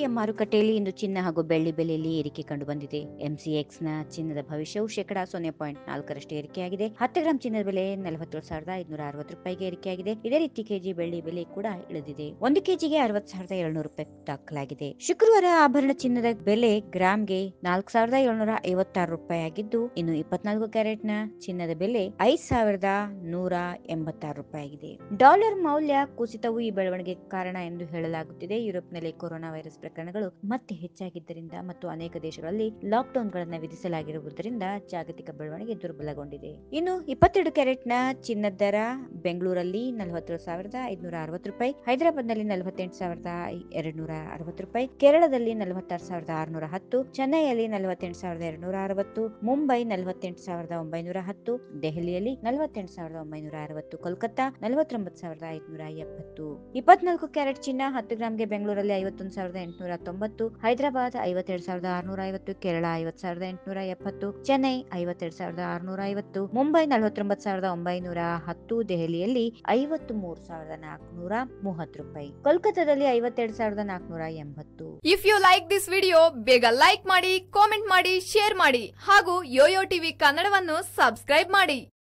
ಅಂತಾರಾಷ್ಟ್ರೀಯ ಮಾರುಕಟ್ಟೆಯಲ್ಲಿ ಇಂದು ಚಿನ್ನ ಹಾಗೂ ಬೆಳ್ಳಿ ಬೆಲೆಯಲ್ಲಿ ಏರಿಕೆ ಕಂಡುಬಂದಿದೆ ಎಂಸಿಎಕ್ಸ್ ನ ಚಿನ್ನದ ಭವಿಷ್ಯವು ಶೇಕಡಾ ಸೊನ್ನೆ ಪಾಯಿಂಟ್ ನಾಲ್ಕರಷ್ಟು ಏರಿಕೆಯಾಗಿದೆ ಹತ್ತು ಗ್ರಾಂ ಚಿನ್ನದ ಬೆಲೆ ನಲವತ್ತೇಳು ಸಾವಿರದ ಐದುನೂರ ಅರವತ್ತು ರೂಪಾಯಿಗೆ ಏರಿಕೆಯಾಗಿದೆ ಇದೇ ರೀತಿ ಕೆಜಿ ಬೆಳ್ಳಿ ಬೆಲೆ ಕೂಡ ಇಳಿದಿದೆ ಒಂದು ಕೆಜಿಗೆ ಅರವತ್ತು ಸಾವಿರದ ಏಳ್ನೂರು ರೂಪಾಯಿ ದಾಖಲಾಗಿದೆ ಶುಕ್ರವಾರ ಆಭರಣ ಚಿನ್ನದ ಬೆಲೆ ಗ್ರಾಂಗೆ ನಾಲ್ಕು ಸಾವಿರದ ಏಳ್ನೂರ ಐವತ್ತಾರು ರೂಪಾಯಿ ಆಗಿದ್ದು ಇನ್ನು ಇಪ್ಪತ್ನಾಲ್ಕು ಕ್ಯಾರೆಟ್ ನ ಚಿನ್ನದ ಬೆಲೆ ಐದ್ ಸಾವಿರದ ನೂರ ಎಂಬತ್ತಾರು ರೂಪಾಯಿ ಆಗಿದೆ ಡಾಲರ್ ಮೌಲ್ಯ ಕುಸಿತವು ಈ ಬೆಳವಣಿಗೆಗೆ ಕಾರಣ ಎಂದು ಹೇಳಲಾಗುತ್ತಿದೆ ಯುರೋಪ್ನಲ್ಲಿ ಕೊರೋನಾ ವೈರಸ್ ಪ್ರಕರಣಗಳು ಮತ್ತೆ ಹೆಚ್ಚಾಗಿದ್ದರಿಂದ ಮತ್ತು ಅನೇಕ ದೇಶಗಳಲ್ಲಿ ಲಾಕ್ಡೌನ್ ಗಳನ್ನು ವಿಧಿಸಲಾಗಿರುವುದರಿಂದ ಜಾಗತಿಕ ಬೆಳವಣಿಗೆ ದುರ್ಬಲಗೊಂಡಿದೆ ಇನ್ನು ಇಪ್ಪತ್ತೆರಡು ಕ್ಯಾರೆಟ್ ನ ಚಿನ್ನದ ದರ ಬೆಂಗಳೂರಲ್ಲಿ ನಲವತ್ತೇಳು ಸಾವಿರದ ಐದುನೂರ ಅರವತ್ತು ರೂಪಾಯಿ ಹೈದರಾಬಾದ್ ನಲ್ಲಿ ನಲವತ್ತೆಂಟು ಸಾವಿರದ ಎರಡು ನೂರ ಅರವತ್ತು ರೂಪಾಯಿ ಕೇರಳದಲ್ಲಿ ನಲವತ್ತಾರು ಸಾವಿರದ ಆರುನೂರ ಹತ್ತು ಚೆನ್ನೈಯಲ್ಲಿ ನಲವತ್ತೆಂಟು ಸಾವಿರದ ಎರಡುನೂರ ಅರವತ್ತು ಮುಂಬೈ ನಲವತ್ತೆಂಟು ಸಾವಿರದ ಒಂಬೈನೂರ ಹತ್ತು ದೆಹಲಿಯಲ್ಲಿ ನಲವತ್ತೆಂಟು ಸಾವಿರದ ಒಂಬೈನೂರ ಅರವತ್ತು ಕೋಲ್ಕತ್ತಾ ನಲವತ್ತೊಂಬತ್ತು ಸಾವಿರದ ಐದುನೂರ ಎಪ್ಪತ್ತು ಇಪ್ಪತ್ನಾಲ್ಕು ಕ್ಯಾರೆಟ್ ಚಿನ್ನ ಹತ್ತು ಗ್ರಾಂಗೆ ಬೆಂಗಳೂರಲ್ಲಿ ಐವತ್ತೊಂದು ಸಾವಿರದ ಎಂಟುನೂರ ತೊಂಬತ್ತು ಹೈದರಾಬಾದ್ ಐವತ್ತೆರಡು ಸಾವಿರದ ಆರುನೂರ ಐವತ್ತು ಕೇರಳ ಐವತ್ತು ಸಾವಿರದ ಎಂಟುನೂರ ಎಪ್ಪತ್ತು ಚೆನ್ನೈ ಐವತ್ತೆರಡು ಸಾವಿರದ ಆರುನೂರ ಐವತ್ತು ಮುಂಬೈ ನಲವತ್ತೊಂಬತ್ತು ಸಾವಿರದ ಒಂಬೈನೂರ ಹತ್ತು ದೆಹಲಿಯಲ್ಲಿ ಐವತ್ತು ಮೂರು ಸಾವಿರದ ನಾಲ್ಕುನೂರ ಮೂವತ್ತು ರೂಪಾಯಿ ಕೋಲ್ಕತ್ತಾದಲ್ಲಿ ಐವತ್ತೆರಡು ಸಾವಿರದ ನಾಲ್ಕುನೂರ ಎಂಬತ್ತು if you like this video ಬೇಗ ಲೈಕ್ ಮಾಡಿ ಕಾಮೆಂಟ್ ಮಾಡಿ ಶೇರ್ ಮಾಡಿ ಹಾಗೂ ಯೋಯೋ ಟಿವಿ ಕನ್ನಡವನ್ನು ಸಬ್ಸ್ಕ್ರೈಬ್ ಮಾಡಿ